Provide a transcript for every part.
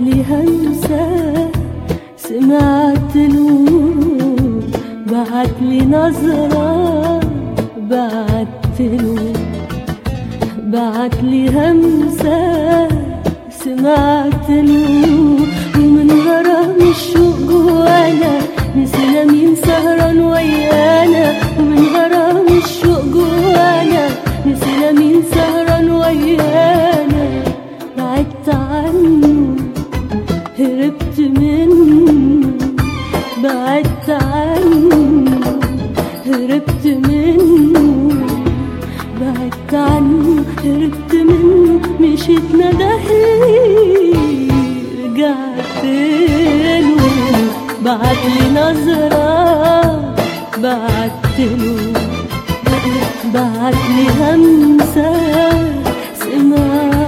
لي همسة سمعت له بعت لي نظرة بعت له بعت لي همسة سمعت له ومن غرام الشوق جوانا نسينا مين سهران ويانا ومن غرام الشوق جوانا نسينا مين سهران ويانا بعدت عنه هربت منه بعدت عنه هربت منه بعدت عنه هربت منه مشيت ندهلي رجعت له بعت لي نظرة بعت له بعت لي همسة سمعت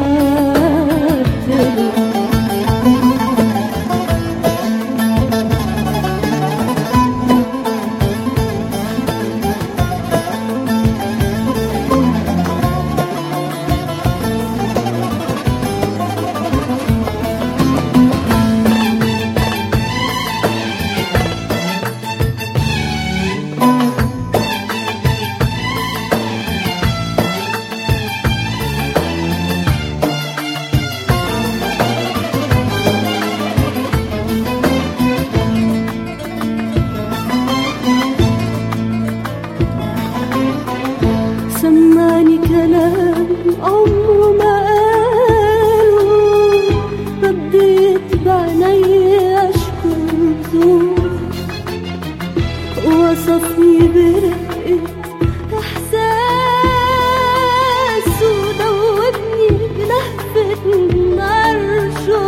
له سمعني كلام عمره ما قاله رديت بعيني اشكر ذوق وصفني برقة احساس ودوبني بلهفة عرشه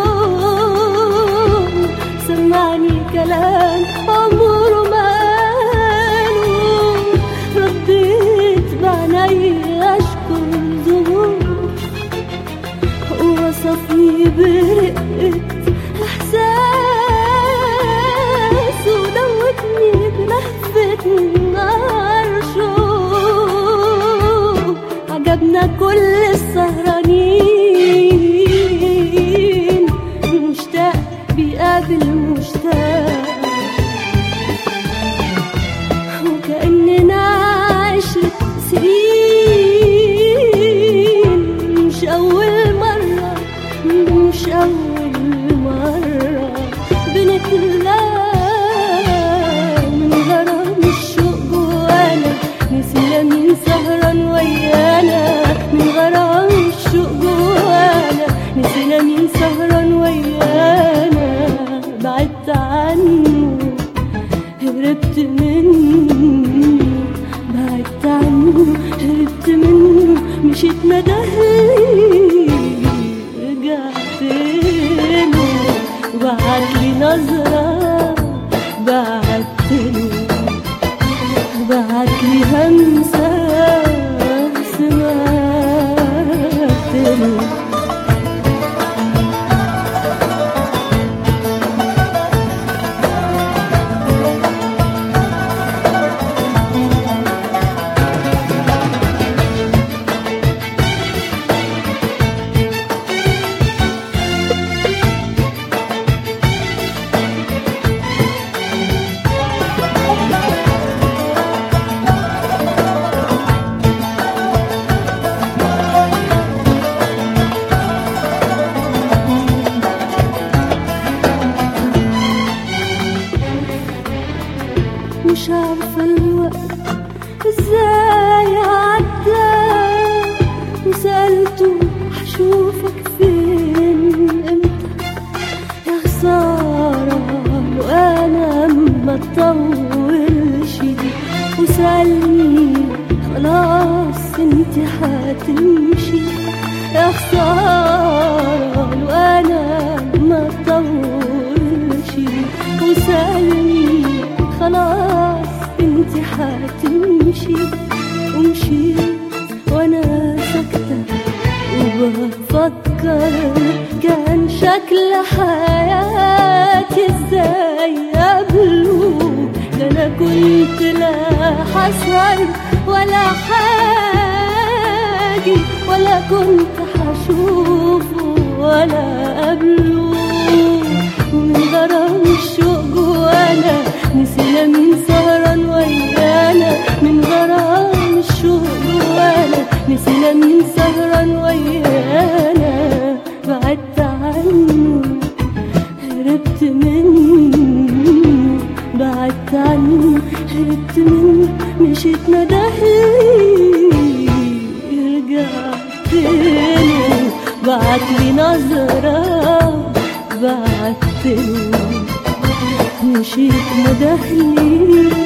سمعني كلام عمره ما قاله رديت بعيني اشكر ذنوب وصفني برقة احساس ودوتني بلهفة عرشه عجبنا كل السهرانين مشتاق بيقابل مشتاق وكأننا عشرة سنين مش أول مرة مش أول مرة بنتلاقى من غرام الشوق جوانا نسينا مين سهران ويانا من غرام الشوق جوانا نسينا مين سهران ويانا بعدت عنه هربت منه بعدت عنه هربت منه مشيت ندهلي رجعت له بعت لي نظرة بعت له بعت لي همسة سمعت له مش عارفة الوقت ازاي عدى وسألته هشوفك فين امتى يا خسارة لو انا ما اطولش وسألني خلاص انت هتمشي يا خسارة لو انا ما اطولش وسألني خلاص انت هتمشي ومشيت وانا ساكتة وبفكر كان شكل حياتي ازاي قبله ده انا كنت لا حسر ولا حاجي ولا كنت هشوفه ولا قبله هربت منه بعدت عنه هربت منه مشيت ندهلي رجعت له بعتلي نظرة بعت له مشيت ندهلي